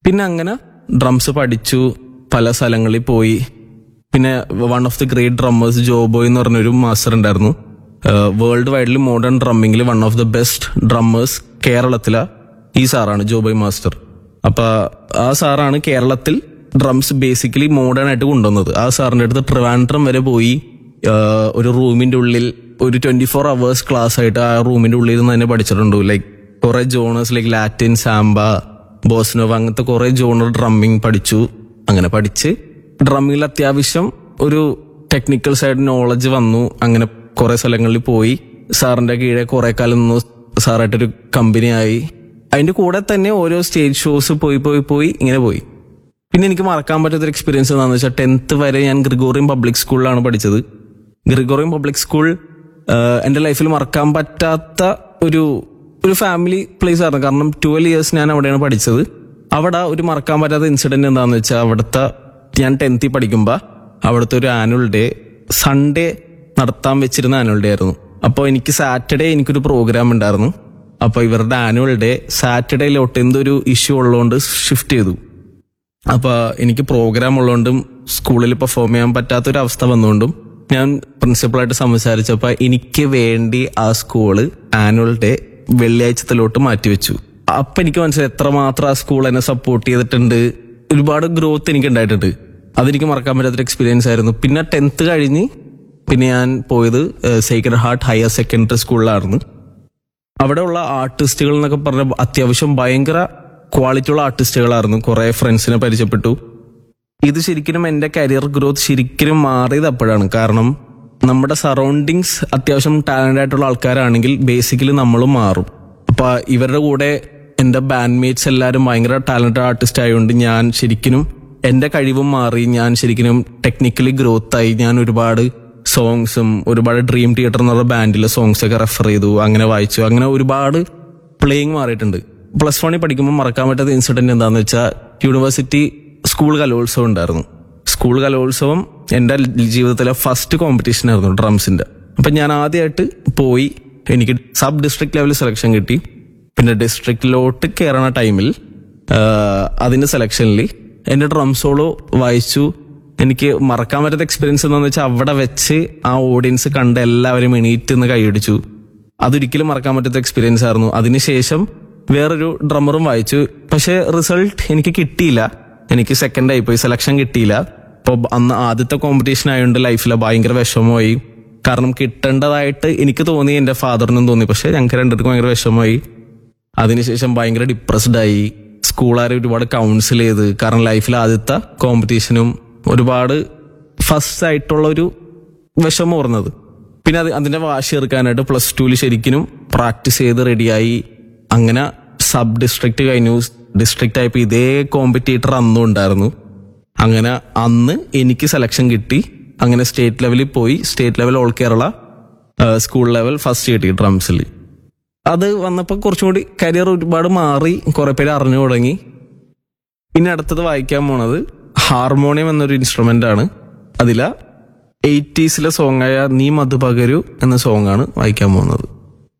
പിന്നെ അങ്ങനെ ഡ്രംസ് പഠിച്ചു പല സ്ഥലങ്ങളിൽ പോയി പിന്നെ one of the great drummers Joboy എന്ന് പറഞ്ഞൊരു മാസ്റ്റർ ഉണ്ടായിരുന്നു വേൾഡ് വൈഡിൽ മോഡേൺ ഡ്രമ്മിങ്ങിൽ one of the best drummers കേരളത്തിലെ ഈ സാറാണ് ജോബോയ് മാസ്റ്റർ അപ്പൊ ആ സാറാണ് കേരളത്തിൽ ഡ്രംസ് ബേസിക്കലി മോഡേൺ ആയിട്ട് കൊണ്ടുവന്നത് ആ സാറിന്റെ അടുത്ത് ട്രിവാൻഡ്രം വരെ പോയി ആഹ് ഒരു റൂമിന്റെ ഉള്ളിൽ ഒരു ട്വന്റി ഫോർ അവേഴ്സ് ക്ലാസ് ആയിട്ട് ആ റൂമിന്റെ ഉള്ളിൽ നിന്ന് തന്നെ പഠിച്ചിട്ടുണ്ട് ലൈക്ക് കുറെ ജോണേഴ്സ് ലൈക്ക് ലാറ്റിൻ സാമ്പ ബോസ്നോവ് അങ്ങനത്തെ കുറെ ജോണർ ഡ്രമ്മിങ് പഠിച്ചു അങ്ങനെ പഠിച്ച് ഡ്രമ്മിങ്ങിൽ അത്യാവശ്യം ഒരു ടെക്നിക്കൽ സൈഡ് നോളജ് വന്നു അങ്ങനെ കുറെ സ്ഥലങ്ങളിൽ പോയി സാറിന്റെ കീഴെ കുറെ കാലം നിന്നു സാറായിട്ടൊരു കമ്പനിയായി അതിന്റെ കൂടെ തന്നെ ഓരോ സ്റ്റേജ് ഷോസ് പോയി പോയി പോയി ഇങ്ങനെ പോയി പിന്നെ എനിക്ക് മറക്കാൻ പറ്റാത്തൊരു എക്സ്പീരിയൻസ് എന്താണെന്ന് വെച്ചാൽ ടെൻത്ത് വരെ ഞാൻ ഗ്രിഗോറിയം പബ്ലിക് സ്കൂളിലാണ് പഠിച്ചത് ഗ്രിഗോറിയം പബ്ലിക് സ്കൂൾ ആഹ്, എന്റെ ലൈഫിൽ മറക്കാൻ പറ്റാത്ത ഒരു ഒരു ഫാമിലി പ്ലേസ് ആയിരുന്നു കാരണം ട്വൽവ് ഇയേഴ്സ് ഞാൻ അവിടെയാണ് പഠിച്ചത് അവിടെ ഒരു മറക്കാൻ പറ്റാത്ത ഇൻസിഡന്റ് എന്താണെന്ന് വെച്ചാൽ അവിടുത്തെ ഞാൻ ടെൻത്തിൽ പഠിക്കുമ്പോൾ അവിടുത്തെ ഒരു ആനുവൽ ഡേ സൺഡേ നടത്താൻ വെച്ചിരുന്ന ആനുവൽ ഡേ ആയിരുന്നു അപ്പോൾ എനിക്ക് സാറ്റർഡേ എനിക്കൊരു പ്രോഗ്രാം ഉണ്ടായിരുന്നു അപ്പോൾ ഇവരുടെ ആനുവൽ ഡേ സാറ്റർഡേയിലോട്ട് എന്തൊരു ഇഷ്യൂ ഉള്ളതുകൊണ്ട് ഷിഫ്റ്റ് ചെയ്തു അപ്പൊ എനിക്ക് പ്രോഗ്രാം ഉള്ളതുകൊണ്ടും സ്കൂളിൽ പെർഫോം ചെയ്യാൻ പറ്റാത്തൊരു അവസ്ഥ വന്നുകൊണ്ടും ഞാൻ പ്രിൻസിപ്പളായിട്ട് സംസാരിച്ചപ്പോ എനിക്ക് വേണ്ടി ആ സ്കൂള് ആനുവൽ ഡേ വെള്ളിയാഴ്ചത്തിലോട്ട് മാറ്റിവെച്ചു അപ്പൊ എനിക്ക് മനസ്സിലായി എത്രമാത്രം ആ സ്കൂൾ എന്നെ സപ്പോർട്ട് ചെയ്തിട്ടുണ്ട് ഒരുപാട് ഗ്രോത്ത് എനിക്ക് ഉണ്ടായിട്ടുണ്ട് അതെനിക്ക് മറക്കാൻ പറ്റാത്തൊരു എക്സ്പീരിയൻസ് ആയിരുന്നു പിന്നെ ടെൻത്ത് കഴിഞ്ഞ് പിന്നെ ഞാൻ പോയത് സേക്രഡ് ഹാർട്ട് ഹയർ സെക്കൻഡറി സ്കൂളിലായിരുന്നു അവിടെയുള്ള ആർട്ടിസ്റ്റുകൾ എന്നൊക്കെ പറഞ്ഞ അത്യാവശ്യം ഭയങ്കര ക്വാളിറ്റി ഉള്ള ആർട്ടിസ്റ്റുകളായിരുന്നു കുറെ ഫ്രണ്ട്സിനെ പരിചയപ്പെട്ടു ഇത് ശരിക്കും എന്റെ കരിയർ ഗ്രോത്ത് ശരിക്കും മാറിയത് അപ്പോഴാണ് കാരണം നമ്മുടെ സറൗണ്ടിങ്സ് അത്യാവശ്യം ടാലന്റ് ആയിട്ടുള്ള ആൾക്കാരാണെങ്കിൽ ബേസിക്കലി നമ്മളും മാറും അപ്പൊ ഇവരുടെ കൂടെ എന്റെ ബാൻഡ്മേറ്റ്സ് എല്ലാവരും ഭയങ്കര ടാലന്റഡ് ആർട്ടിസ്റ്റ് ആയതുകൊണ്ട് ഞാൻ ശരിക്കും എന്റെ കഴിവും മാറി ഞാൻ ശരിക്കും ടെക്നിക്കലി ഗ്രോത്ത് ആയി ഞാൻ ഒരുപാട് സോങ്സും ഒരുപാട് ഡ്രീം തിയേറ്റർ എന്ന് പറഞ്ഞ ബാൻഡിലെ സോങ്സ് ഒക്കെ റെഫർ ചെയ്തു അങ്ങനെ വായിച്ചു അങ്ങനെ ഒരുപാട് പ്ലേയിങ് മാറിയിട്ടുണ്ട് പ്ലസ് വണ്ണിൽ പഠിക്കുമ്പോൾ മറക്കാൻ പറ്റാത്ത ഇൻസിഡന്റ് എന്താണെന്ന് വെച്ചാൽ യൂണിവേഴ്സിറ്റി സ്കൂൾ കലോത്സവം ഉണ്ടായിരുന്നു സ്കൂൾ കലോത്സവം എൻ്റെ ജീവിതത്തിലെ ഫസ്റ്റ് കോമ്പറ്റീഷൻ ആയിരുന്നു ഡ്രംസിന്റെ അപ്പൊ ഞാൻ ആദ്യമായിട്ട് പോയി എനിക്ക് സബ് ഡിസ്ട്രിക്ട് ലെവൽ സെലക്ഷൻ കിട്ടി പിന്നെ ഡിസ്ട്രിക്റ്റിലോട്ട് കയറണ ടൈമിൽ അതിന്റെ സെലക്ഷനിൽ എന്റെ ഡ്രം സോളോ വായിച്ചു എനിക്ക് മറക്കാൻ പറ്റാത്ത എക്സ്പീരിയൻസ് എന്താണെന്ന് വെച്ചാൽ അവിടെ വെച്ച് ആ ഓഡിയൻസ് കണ്ട് എല്ലാവരും എണീറ്റ് നിന്ന് കൈയടിച്ചു അതൊരിക്കലും മറക്കാൻ പറ്റാത്ത എക്സ്പീരിയൻസ് ആയിരുന്നു അതിനുശേഷം വേറൊരു ഡ്രമ്മറും വായിച്ചു പക്ഷെ റിസൾട്ട് എനിക്ക് കിട്ടിയില്ല എനിക്ക് സെക്കൻഡ് ആയിപ്പോയി സെലക്ഷൻ കിട്ടിയില്ല അപ്പോൾ അന്ന് ആദ്യത്തെ കോമ്പറ്റീഷൻ ആയതുകൊണ്ട് ലൈഫിൽ ഭയങ്കര വിഷമമായി കാരണം കിട്ടേണ്ടതായിട്ട് എനിക്ക് തോന്നി എന്റെ ഫാദറിനും തോന്നി പക്ഷെ ഞങ്ങൾക്ക് രണ്ടുപേർക്കും ഭയങ്കര വിഷമമായി അതിനുശേഷം ഭയങ്കര ഡിപ്രസ്ഡ് ആയി സ്കൂളുകാരെ ഒരുപാട് കൗൺസിൽ ചെയ്ത് കാരണം ലൈഫിൽ ആദ്യത്തെ കോമ്പറ്റീഷനും ഒരുപാട് ഫസ്റ്റ് ആയിട്ടുള്ള ഒരു വിഷമം ഓർന്നത് പിന്നെ അത് അതിന്റെ വാശി എടുക്കാനായിട്ട് പ്ലസ് ടുവിൽ ശരിക്കും പ്രാക്ടീസ് ചെയ്ത് റെഡിയായി അങ്ങനെ സബ് ഡിസ്ട്രിക്ട് കഴിഞ്ഞു ഡിസ്ട്രിക്ട് ആയപ്പോൾ ഇതേ കോമ്പറ്റീറ്റർ അന്നും ഉണ്ടായിരുന്നു അങ്ങനെ അന്ന് എനിക്ക് സെലക്ഷൻ കിട്ടി അങ്ങനെ സ്റ്റേറ്റ് ലെവലിൽ പോയി state level all Kerala school level first കിട്ടി ഡ്രംസിൽ അത് വന്നപ്പോൾ കുറച്ചും കൂടി കരിയർ ഒരുപാട് മാറി കുറെ പേര് അറിഞ്ഞു തുടങ്ങി ഇനി അടുത്തത് വായിക്കാൻ പോണത് ഹാർമോണിയം എന്നൊരു ഇൻസ്ട്രുമെന്റ് ആണ് അതില എയ്റ്റീസിലെ സോങ് ആയ നീ മധു പകരു എന്ന സോങ് ആണ് വായിക്കാൻ പോകുന്നത്